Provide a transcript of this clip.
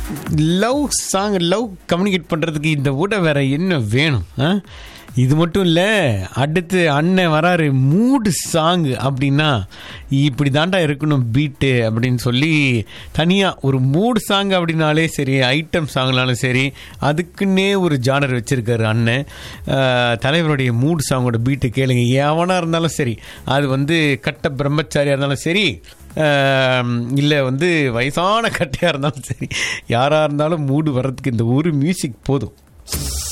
Love song love communicate பண்ணுறதுக்கு இந்த விட வேற என்ன வேணும் ஆ? இது மட்டும் இல்லை அடுத்து அண்ணன் வராரு மூடு சாங் அப்படின்னா இப்படி தாண்டா இருக்கணும் பீட்டு அப்படின்னு சொல்லி தனியாக ஒரு மூடு சாங் அப்படின்னாலே சரி ஐட்டம் சாங்னாலும் சரி அதுக்குன்னே ஒரு ஜானர் வச்சுருக்காரு அண்ணன் ஆஹ், தலைவருடைய மூடு சாங்கோட பீட்டு கேளுங்க எவனாக இருந்தாலும் சரி அது வந்து கட்ட பிரம்மச்சாரியாக இருந்தாலும் சரி இல்லை வந்து வயசான கட்டையாக இருந்தாலும் சரி யாராக இருந்தாலும் மூடு வர்றதுக்கு இந்த ஒரு மியூசிக் போதும்